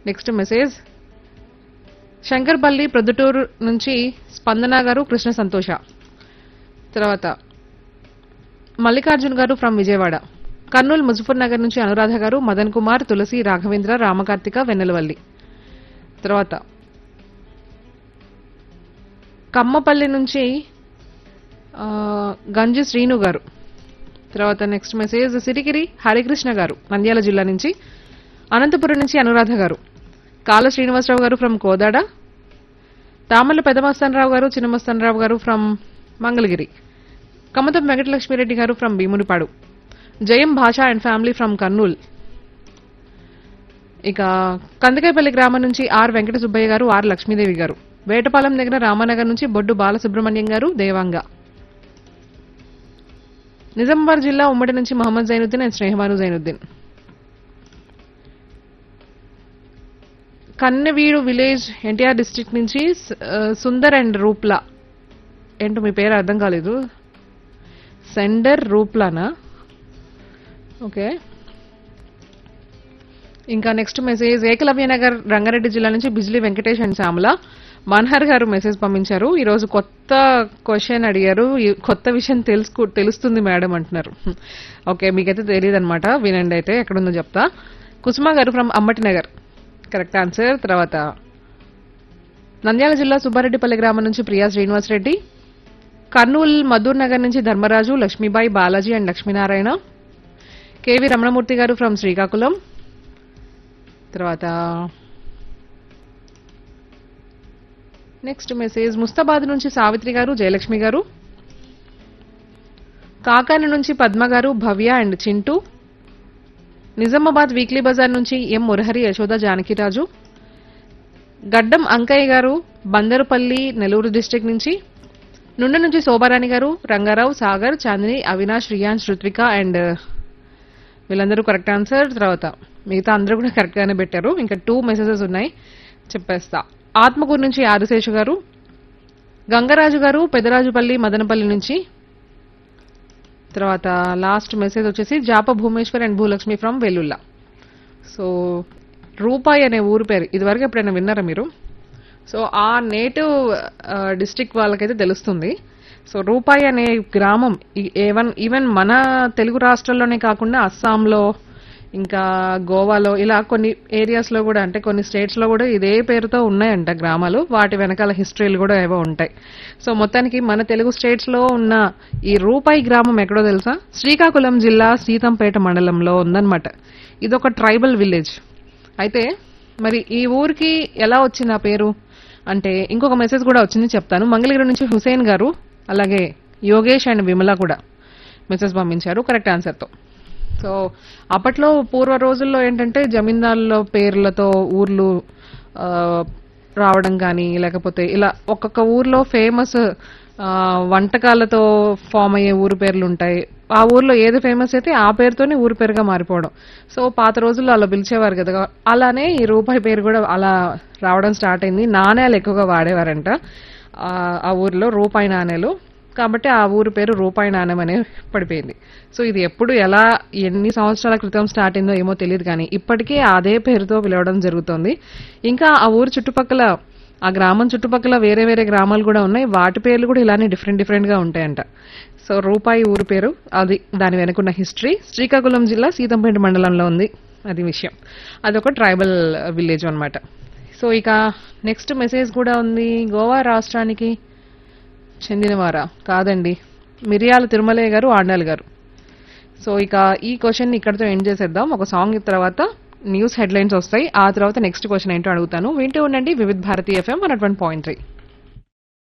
next message Shankarpally Proddatur నుంచి స్పందన గారు కృష్ణ సంతోష తర్వాత మల్లికార్జున్ గారు ఫ్రమ్ విజయవాడ కర్నూలు ముజఫర్ నగర్ నుంచి అనురాధ గారు మదన్ కుమార్ తులసి రాఘవేంద్ర రామకార్తిక వెన్నెలవల్లి తర్వాత కమ్మపల్లి నుంచి ఆ, గంజి శ్రీను గారు తర్వాత నెక్స్ట్ మెసేజ్ సిరిగిరి హరికృష్ణ గారు నంద్యాల జిల్లా నుంచి అనంతపురం నుంచి అనురాధ గారు కాల శ్రీనివాసరావు గారు ఫ్రమ్ కోదాడ తామల్ల పెదమస్తానరావు గారు చిన్నమస్తానరావు గారు ఫ్రమ్ మంగళగిరి కమతం వెంకటలక్ష్మిరెడ్డి గారు ఫ్రమ్ భీమునిపాడు జయం భాష అండ్ ఫ్యామిలీ ఫ్రమ్ కర్నూల్ ఇక కందకాయపల్లి గ్రామం నుంచి ఆర్ వెంకట సుబ్బయ్య గారు ఆర్ లక్ష్మీదేవి గారు వేటపాలెం దగ్గర రామానగర్ నుంచి బొడ్డు బాలసుబ్రహ్మణ్యం గారు దేవాంగ నిజామాబాద్ జిల్లా ఉమ్మడి నుంచి Mohammed Zainuddin and Snehamanu Zainuddin Kanneveedu village NTR district నుంచి స్- ఆ, సుందర్ అండ్ రూప్లా ఏంటో మీ పేరు అర్థం కాలేదు సెండర్ రూప్లానా ఓకే ఇంకా నెక్స్ట్ మెసేజ్ ఏకలవ్య నగర్ రంగారెడ్డి జిల్లా నుంచి బిజ్లీ వెంకటేష్ అండ్ శ్యామల మన్హర్ గారు మెసేజ్ పంపించారు ఈ రోజు కొత్త క్వశ్చన్ అడిగారు ఈ కొత్త విషయం తెలుసుకు తెలుస్తుంది మేడం అంటున్నారు ఓకే మీకైతే తెలియదు అనమాట వినండి అయితే ఎక్కడుందో చెప్తా Kusuma garu from Ammati Nagar correct answer తర్వాత నంద్యాల జిల్లా సుబ్బారెడ్డిపల్లి గ్రామం నుంచి ప్రియా శ్రీనివాసరెడ్డి కర్నూలు మధూర్ నగర్ నుంచి Dharmaraju Lakshmibai Balaji and Lakshminarayana KV Ramanamurthy garu from Srikakulam తర్వాత నెక్స్ట్ మెసేజ్ ముస్తాబాద్ నుంచి సావిత్రి గారు జయలక్ష్మి గారు కాకాని నుంచి Padma garu Bhavya and Chintu Nizamabad weekly bazaar నుంచి ఎం మురహరి యశోద జానకిరాజు గడ్డం అంకయ్య గారు బందరుపల్లి నెల్లూరు డిస్ట్రిక్ట్ నుంచి నుండి నుంచి శోభారాణి గారు రంగారావు సాగర్ చాందిని అవినాష్ రియాన్స్ రుత్విక అండ్ వీళ్ళందరూ కరెక్ట్ ఆన్సర్ తర్వాత మిగతా అందరూ కూడా కరెక్ట్ గానే పెట్టారు ఇంకా టూ మెసేజెస్ ఉన్నాయి చెప్పేస్తా ఆత్మకూరు నుంచి ఆదిశేషు గారు గంగరాజు గారు పెదరాజుపల్లి మదనపల్లి నుంచి తర్వాత లాస్ట్ మెసేజ్ వచ్చేసి Japa Bhumeshwar and Bhulakshmi from Vellulla so రూపాయి అనే ఊరు పేరు ఇదివరకు ఎప్పుడైనా విన్నారా మీరు సో ఆ నేటివ్ డిస్ట్రిక్ట్ వాళ్ళకైతే తెలుస్తుంది సో రూపాయి అనే గ్రామం ఈవెన్ ఈవెన్ మన తెలుగు రాష్ట్రాల్లోనే కాకుండా అస్సాంలో ఇంకా గోవాలో ఇలా కొన్ని ఏరియాస్ లో కూడా అంటే కొన్ని స్టేట్స్ లో కూడా ఇదే పేరుతో ఉన్నాయంట గ్రామాలు వాటి వెనకాల హిస్టరీలు కూడా ఏవో ఉంటాయి సో మొత్తానికి మన తెలుగు స్టేట్స్ లో ఉన్న ఈ రూపాయి గ్రామం ఎక్కడో తెలుసా శ్రీకాకుళం జిల్లా సీతంపేట మండలంలో ఉందన్నమాట ఇదొక ట్రైబల్ విలేజ్ అయితే మరి ఈ ఊరికి ఎలా వచ్చింది ఆ పేరు అంటే ఇంకొక మెసేజ్ కూడా వచ్చింది చెప్తాను మంగళగిరి నుంచి హుసేన్ గారు అలాగే యోగేష్ అండ్ విమల కూడా మెసేజ్ పంపించారు కరెక్ట్ ఆన్సర్తో సో అప్పట్లో పూర్వ రోజుల్లో ఏంటంటే జమీందారుల పేర్లతో ఊర్లు ఆ, రావడం కానీ లేకపోతే ఇలా ఒక్కొక్క ఊర్లో ఫేమస్ వంటకాలతో ఫామ్ అయ్యే ఊరు పేర్లు ఉంటాయి ఆ ఊర్లో ఏది ఫేమస్ అయితే ఆ పేరుతోనే ఊరు పేరుగా మారిపోవడం సో పాత రోజుల్లో అలా పిలిచేవారు కదా అలానే ఈ రూపాయి పేరు కూడా అలా రావడం స్టార్ట్ అయింది నాణేలు ఎక్కువగా వాడేవారంట ఆ, ఆ ఊర్లో రూపాయి నాణేలు కాబట్టి ఆ ఊరి పేరు రూపాయి నాణ్యం అనే పడిపోయింది సో ఇది ఎప్పుడు ఎలా ఎన్ని సంవత్సరాల క్రితం స్టార్ట్ అయిందో ఏమో తెలియదు కానీ ఇప్పటికీ అదే పేరుతో పిలవడం జరుగుతోంది ఇంకా ఆ ఊరు చుట్టుపక్కల ఆ గ్రామం చుట్టుపక్కల వేరే వేరే గ్రామాలు కూడా ఉన్నాయి వాటి పేర్లు కూడా ఇలానే డిఫరెంట్ డిఫరెంట్ గా ఉంటాయంట సో రూపాయి ఊరు పేరు అది దాని వెనుకున్న హిస్టరీ శ్రీకాకుళం జిల్లా సీతంపేట మండలంలో ఉంది అది విషయం అదొక ట్రైబల్ విలేజ్ అన్నమాట సో ఇక నెక్స్ట్ మెసేజ్ కూడా ఉంది గోవా రాష్ట్రానికి చెందినవారా కాదండి మిరియాల తిరుమలయ్య గారు ఆండాల్ గారు సో ఇక ఈ క్వశ్చన్ ఇక్కడతో ఎండ్ చేసేద్దాం ఒక సాంగ్ తర్వాత న్యూస్ హెడ్లైన్స్ వస్తాయి ఆ తర్వాత నెక్స్ట్ క్వశ్చన్ ఏంటో అడుగుతాను వింటూ ఉండండి Vividh Bharati FM one point three